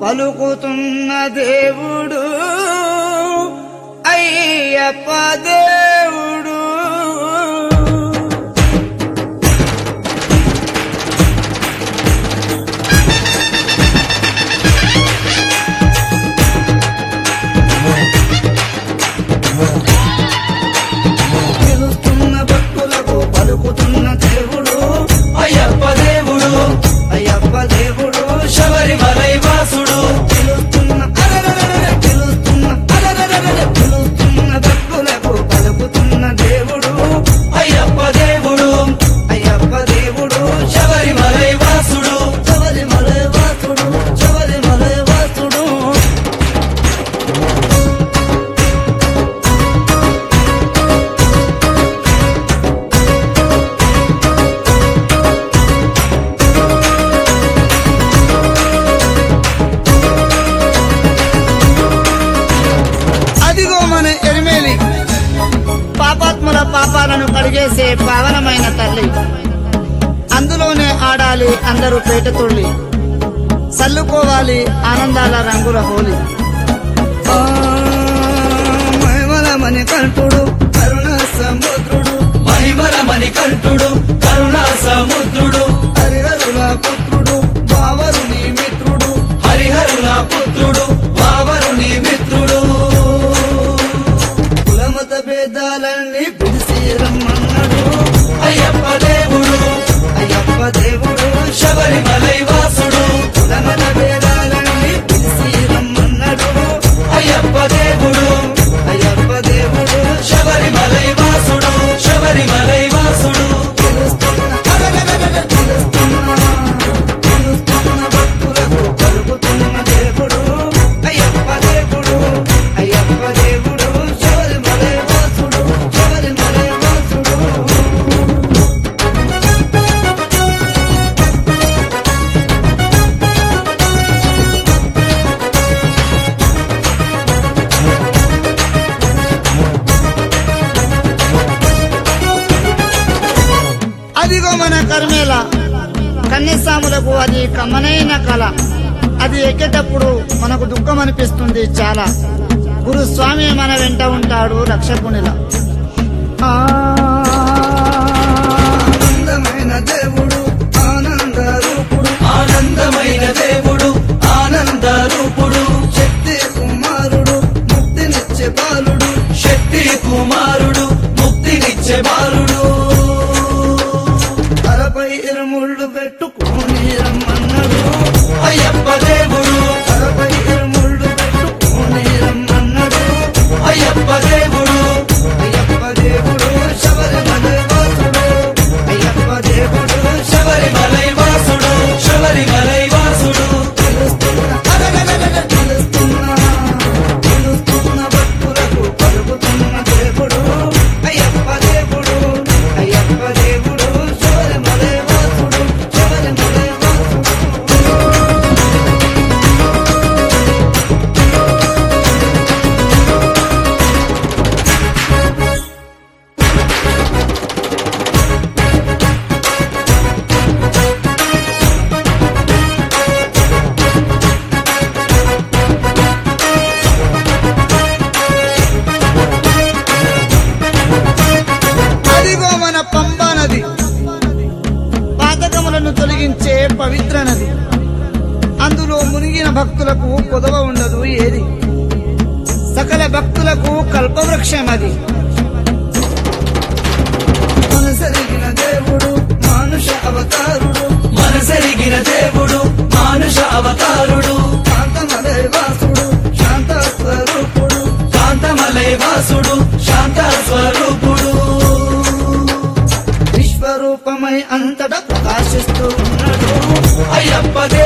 పలుకుతున్న దేవుడు అయ్యప్ప దేవుడు పిలుస్తున్న భక్తులకు పలుకుతున్న దేవుడు అయ్యప్ప దేవుడు అయ్యప్ప దేవుడు శబరిమలై వాసుడు పిలుస్తున్న అరరరరర పిలుస్తున్న అరరరరర పిలుస్తున్న భక్తులకు పలుకుతున్న దేవుడు అయ్యప్ప దేవుడు అయ్యప్ప దేవుడు శబరిమలై వాసుడు శబరిమల వాసుడు శబరిమల వాసుడు అదిగో మన ఎరిమేలి పాపాత్ముల పాపాలను కడిగేసే పావనమైన తల్లి అందులోనే ఆడాలి అందరూ పేట తుళ్ళి చల్లుకోవాలి ఆనందాల రంగుల హోలీ మణి కంటుడు కరుణ సముద్రుడు మహిమల మణికంఠుడు కరుణా సముద్రుడు హరిహరుల పుత్రుడు బావరుని మిత్రుడు హరిహరుల పుత్రుడు వావరుని మిత్రుడు కులమత భేదాలన్నీ పిలిచి రమ్మన్నాడు అయ్యప్ప దేవుడు అయ్యప్ప దేవుడు శబరిమలై వాసుడు కులమత భేదాలన్నీ పిలిచి రమ్మన్నాడు అయ్యప్ప దేవుడు అయ్యప్ప దేవుడు శబరిమలై వాసుడు శబరిమలై వాసుడు పిలుస్తున్న అరరరరర పిలుస్తున్న పిలుస్తున్న భక్తులకు పలుకుతున్న దేవుడు అయ్యప్ప దేవుడు అయ్యప్ప దేవుడు శబరిమలై వాసుడు శబరిమలై వాసుడు అదిగో మన కర్మేల కన్యస్వాములకు అది కమ్మనైన కళ అది ఎక్కేటప్పుడు మనకు దుఃఖం అనిపిస్తుంది చాలా గురుస్వామి మన వెంట ఉంటాడు రక్షకునిలా ఆనందమైన దేవుడు ఆనంద రూపుడు ఆనందమైన దేవుడు ఆనంద రూపుడు శక్తి కుమారుడు ముక్తినిచ్చే బాలుడు శక్తి కుమారుడు ముక్తినిచ్చే బాలుడు తలపై ఇరుముళ్ళు పెట్టుకోని రమ్మన్నాడు అయ్యప్ప దేవుడు తలపై ఇరుముళ్ళు పెట్టుకోని రమ్మన్నాడు అయ్యప్ప దేవుడు అయ్యప్ప దేవుడు శబరిమల వాసుడు అయ్యప్ప దేవుడు శబరిమలై వాసుడు శబరిమలై వాసుడు పిలుస్తున్న అరగరగర పిలుస్తున్న పిలుస్తున్న భక్తులకు పలుకుతున్న దేవుడు అయ్యప్ప దేవుడు అయ్యప్ప దేవుడు శబరిమల వాసుడు శబరిమల వాసుడు అదిగో మన పంబా నది పాతకములను తొలగించే పవిత్ర నది అందులో మునిగిన భక్తులకు కొదవ ఉండదు ఏది సకల భక్తులకు కల్పవృక్షం అది మనసరిగిన దేవుడు మానుష అవతారుడు మనసెరిగిన దేవుడు మానుష అవతారుడు కాంతమలై వాసుడు శాంత స్వరూపుడు కాంతమలై వాసుడు శాంత స్వరూపుడు విశ్వరూపమై అంతటా ప్రకాశిస్తూ ఉన్నాడు అయ్యప్ప